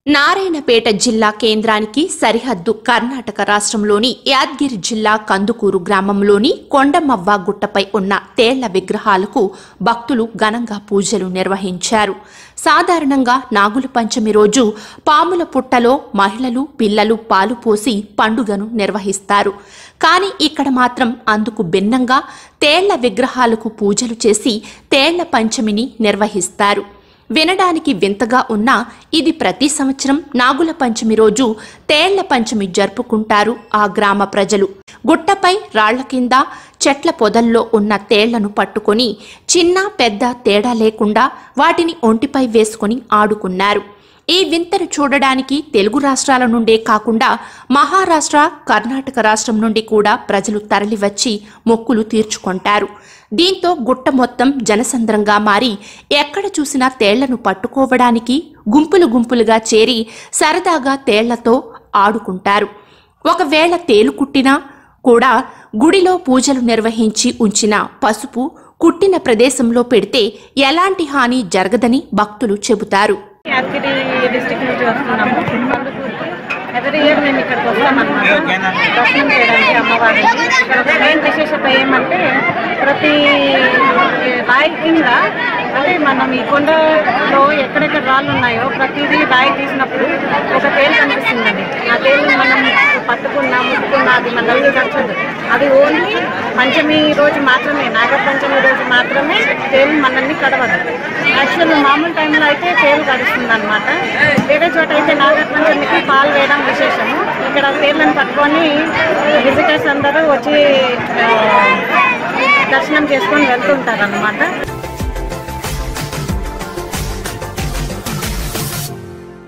నారాయణపేట జిల్లా కేంద్రానికి సరిహద్దు కర్ణాటక రాష్ట్రంలోని యాద్గిరి జిల్లా కందుకూరు గ్రామంలోని కొండమవ్వ గుట్టపై ఉన్న తేళ్ల విగ్రహాలకు భక్తులు ఘనంగా పూజలు నిర్వహించారు సాధారణంగా నాగుల పంచమి రోజు పాముల పుట్టలో మహిళలు పిల్లలు పాలు పోసి పండుగను నిర్వహిస్తారు కానీ ఇక్కడ మాత్రం అందుకు భిన్నంగా తేళ్ల విగ్రహాలకు పూజలు చేసి తేళ్ల పంచమిని నిర్వహిస్తారు వినడానికి వింతగా ఉన్నా ఇది ప్రతి సంవత్సరం నాగుల పంచమి రోజు తేళ్ల పంచమి జరుపుకుంటారు ఆ గ్రామ ప్రజలు గుట్టపై రాళ్ల కింద చెట్ల పొదల్లో ఉన్న తేళ్లను పట్టుకొని చిన్న పెద్ద తేడా లేకుండా వాటిని ఒంటిపై వేసుకొని ఆడుకున్నారు ఈ వింతను చూడడానికి తెలుగు రాష్ట్రాల నుండే కాకుండా మహారాష్ట్ర కర్ణాటక రాష్ట్రం నుండి కూడా ప్రజలు తరలివచ్చి మొక్కులు తీర్చుకుంటారు దీంతో గుట్ట మొత్తం జనసంద్రంగా మారి ఎక్కడ చూసినా తేళ్లను పట్టుకోవడానికి గుంపులు గుంపులుగా చేరి సరదాగా తేళ్లతో ఆడుకుంటారు ఒకవేళ తేలు కుట్టినా కూడా గుడిలో పూజలు నిర్వహించి ఉంచిన పసుపు కుట్టిన ప్రదేశంలో పెడితే ఎలాంటి హాని జరగదని భక్తులు చెబుతారు యాదగిరి డిస్టిక్ నుంచి వస్తున్నాము కందుకూరుకి ఎవ్రీ ఇయర్ మేము ఇక్కడికి వస్తామన్నమాట దర్శనం చేయడానికి అమ్మవారిని ఇక్కడ ఒక మెయిన్ విశేషత ఏమంటే ప్రతి రాయి కింద అంటే మనం ఈ కొండలో ఎక్కడెక్కడ రాళ్ళు ఉన్నాయో ప్రతిదీ రాయి తీసినప్పుడు ఒక తేలు కనిపిస్తుందండి ఆ తేలు మనం పట్టుకున్నా ముట్టుకున్నా అది మనల్ని కరచదు అది ఓన్లీ పంచమి రోజు మాత్రమే నాగర పంచమి రోజు మాత్రమే తేలు మనల్ని కడవదు యాక్చువల్ మామూలు టైంలో అయితే తేలు కడుస్తుంది అనమాట వేరే చోట అయితే నాగర పంచమికి పాలు వేయడం విశేషము ఇక్కడ తేళ్ళని పట్టుకొని విజిటర్స్ అందరూ వచ్చి ఆ, దర్శనం చేసుకొని వెళ్తుంటారు అనమాట